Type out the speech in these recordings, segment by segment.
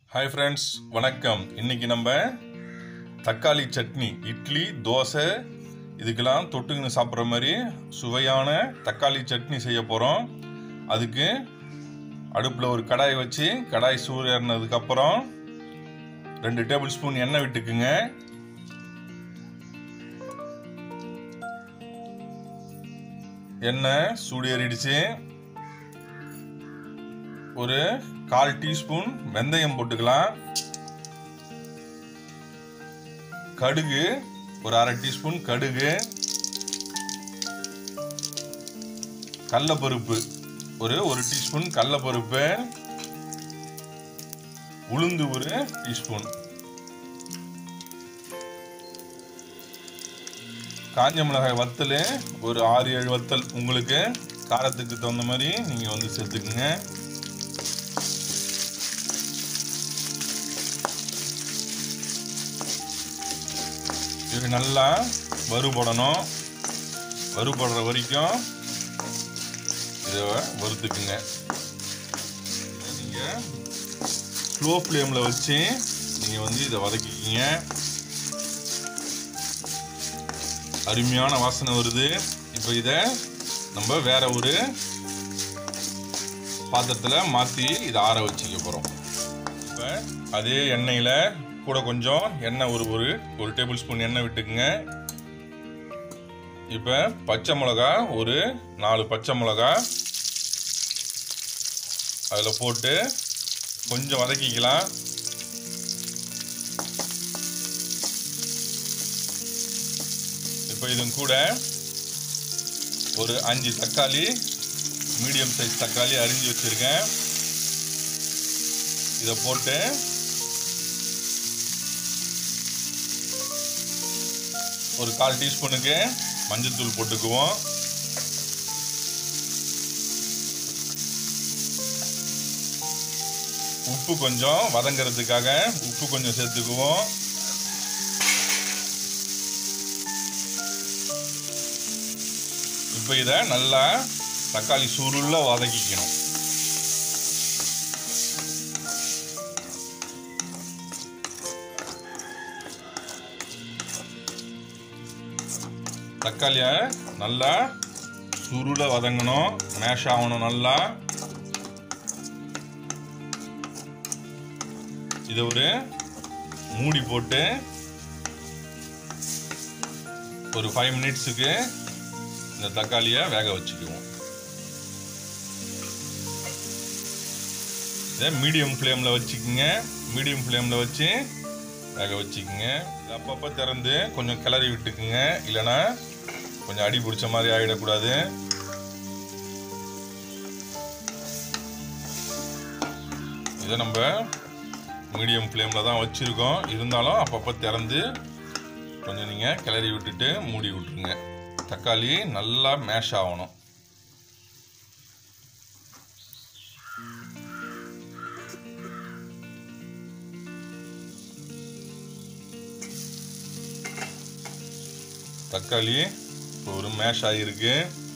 hi friends வணக்கம் இன்னைக்கு நம்ம தக்காளி சட்னி இட்லி தோசை இதுக்கெல்லாம் தொட்டுக்கின்னு சாப்பிட்ற மாதிரி சுவையான தக்காளி சட்னி செய்ய போகிறோம் அதுக்கு அடுப்பில் ஒரு கடாய் வச்சு கடாய் சூடேறினதுக்கப்புறம் ரெண்டு டேபிள் ஸ்பூன் எண்ணெய் விட்டுக்குங்க எண்ணெய் சூடு ஏறிடுச்சு ஒரு கால் டீஸ்பூன் வெந்தயம் போட்டுக்கலாம் கடுகு ஒரு அரை டீஸ்பூன் கடுகு கடலப்பருப்பு ஒரு ஒரு டீஸ்பூன் கடலப்பருப்பு உளுந்து ஒரு டீஸ்பூன் காஞ்ச மிளகாய் வத்தல் ஒரு ஆறு ஏழு வத்தல் உங்களுக்கு காரத்துக்கு தகுந்த மாதிரி நீங்கள் வந்து சேர்த்துக்குங்க இது நல்லா வறுபடணும் வறுபடுற வரைக்கும் இதை வறுத்துக்குங்க நீங்கள் ஸ்லோ ஃப்ளேமில் வச்சு நீங்கள் வந்து இதை வதக்கிக்கிங்க அருமையான வாசனை வருது இப்போ இதை நம்ம வேற ஒரு பாத்திரத்தில் மாற்றி இதை ஆற வச்சுக்க போகிறோம் இப்போ அதே எண்ணெயில் கூட கொஞ்சம் எண்ணெய் ஒரு ஒரு ஒரு டேபிள் ஸ்பூன் எண்ணெய் விட்டுக்குங்க இப்போ பச்சை மிளகா ஒரு நாலு பச்சை மிளகா அதில் போட்டு கொஞ்சம் வதக்கிக்கலாம் இப்போ இதன் கூட ஒரு அஞ்சு தக்காளி மீடியம் சைஸ் தக்காளி அரிஞ்சு வச்சுருக்கேன் இதை போட்டு ஒரு கால் டீஸ்பூனுக்கு மஞ்சள்தூள் போட்டுக்குவோம் உப்பு கொஞ்சம் வதங்கிறதுக்காக உப்பு கொஞ்சம் சேர்த்துக்குவோம் இப்போ இதை நல்லா தக்காளி சூருள்ள வதக்கிக்கணும் தக்காளியை நல்லா சுருள வதங்கணும் மேஷ் ஆகணும் நல்லா இதை ஒரு மூடி போட்டு ஒரு ஃபைவ் மினிட்ஸுக்கு இந்த தக்காளியை வேக வச்சுக்குவோம் இதை மீடியம் ஃப்ளேமில் வச்சுக்கோங்க மீடியம் ஃப்ளேமில் வச்சு வேக வச்சுக்கோங்க இது அப்பப்போ திறந்து கொஞ்சம் கிளறி விட்டுக்குங்க இல்லைன்னா கொஞ்சம் அடி பிடிச்ச மாதிரி ஆகிடக்கூடாது இதை நம்ம மீடியம் ஃப்ளேமில் தான் வச்சுருக்கோம் இருந்தாலும் அப்பப்போ திறந்து கொஞ்சம் நீங்கள் கிளறி விட்டுட்டு மூடி விட்டுருங்க தக்காளி நல்லா மேஷ் ஆகணும் தக்காளி இப்போ ஒரு மேஷ் ஆகிருக்கு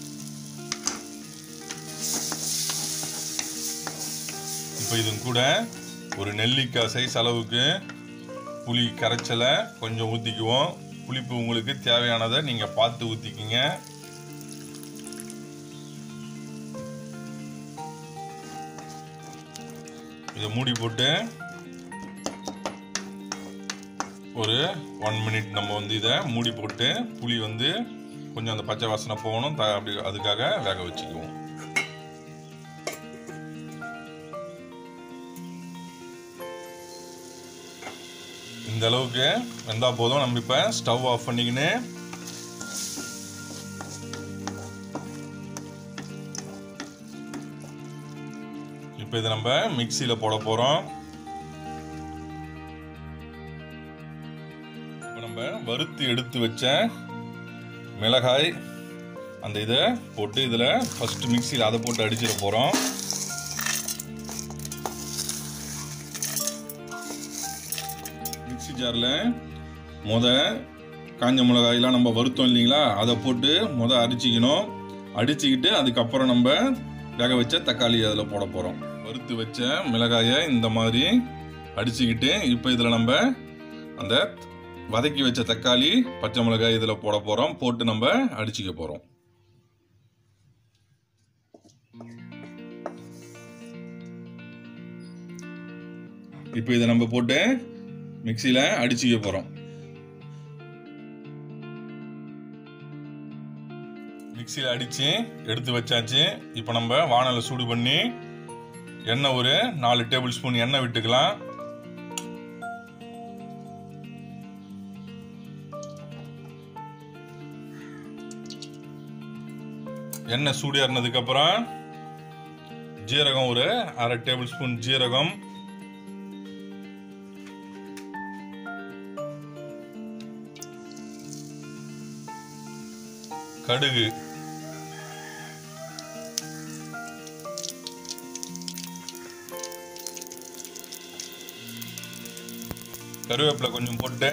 இப்போ இது கூட ஒரு நெல்லிக்காய் சைஸ் அளவுக்கு புளி கரைச்சலை கொஞ்சம் ஊற்றிக்குவோம் புளிப்பு உங்களுக்கு தேவையானதை நீங்கள் பார்த்து ஊற்றிக்கிங்க இதை மூடி போட்டு ஒரு ஒன் மினிட் நம்ம வந்து இதை மூடி போட்டு புளி வந்து கொஞ்சம் அந்த பச்சை வாசனை போகணும் த அப்படி அதுக்காக வேக வச்சுக்குவோம் இந்த அளவுக்கு வெந்தா போதும் நம்ம இப்போ ஸ்டவ் ஆஃப் பண்ணிக்கின்னு இப்போ இதை நம்ம மிக்சியில் போட போகிறோம் இப்போ நம்ம வறுத்து எடுத்து வச்ச மிளகாய் அந்த இதை போட்டு இதில் ஃபஸ்ட்டு மிக்சியில் அதை போட்டு அடிச்சிட போகிறோம் மிக்சி ஜாரில் முத காஞ்ச மிளகாயெல்லாம் நம்ம வறுத்தோம் இல்லைங்களா அதை போட்டு முத அடிச்சிக்கணும் அடிச்சுக்கிட்டு அதுக்கப்புறம் நம்ம வேக வச்ச தக்காளி அதில் போட போகிறோம் வறுத்து வச்ச மிளகாயை இந்த மாதிரி அடிச்சுக்கிட்டு இப்போ இதில் நம்ம அந்த வதக்கி வச்ச தக்காளி பச்சை மிளகாய் இதில் போட போகிறோம் போட்டு நம்ம அடிச்சுக்க போகிறோம் இப்போ இதை நம்ம போட்டு மிக்சியில் அடிச்சுக்க போகிறோம் மிக்சியில் அடித்து எடுத்து வச்சாச்சு இப்போ நம்ம வானலை சூடு பண்ணி எண்ணெய் ஒரு நாலு டேபிள் ஸ்பூன் எண்ணெய் விட்டுக்கலாம் எண்ணெய் சூடு ஏறினதுக்கு அப்புறம் ஜீரகம் ஒரு அரை டேபிள் ஸ்பூன் ஜீரகம் கடுகு கருவேப்பிலை கொஞ்சம் போட்டு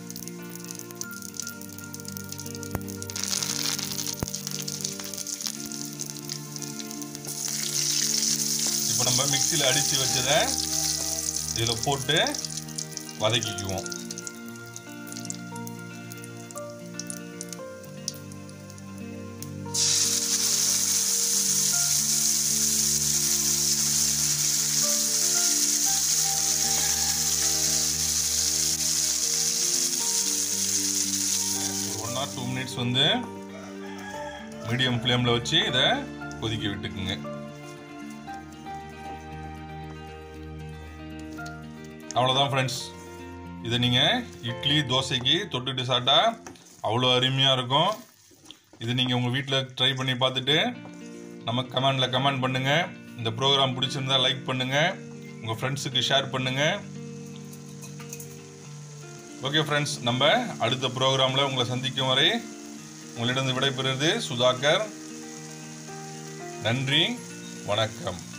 இப்போ நம்ம மிக்சியில் அடித்து வச்சதை இதில் போட்டு வதக்கிக்குவோம் ஒரு ஒன் ஆர் டூ மினிட்ஸ் வந்து மீடியம் ஃப்ளேமில் வச்சு இதை கொதிக்க விட்டுக்குங்க அவ்வளோதான் ஃப்ரெண்ட்ஸ் இதை நீங்கள் இட்லி தோசைக்கு தொட்டுட்டு சாப்பிட்டா அவ்வளோ அருமையாக இருக்கும் இது நீங்கள் உங்கள் வீட்டில் ட்ரை பண்ணி பார்த்துட்டு நமக்கு கமெண்டில் கமெண்ட் பண்ணுங்கள் இந்த ப்ரோக்ராம் பிடிச்சிருந்தா லைக் பண்ணுங்கள் உங்கள் ஃப்ரெண்ட்ஸுக்கு ஷேர் பண்ணுங்கள் ஓகே ஃப்ரெண்ட்ஸ் நம்ம அடுத்த ப்ரோக்ராமில் உங்களை சந்திக்கும் வரை உங்களிடம் விடைபெறுவது சுதாகர் நன்றி வணக்கம்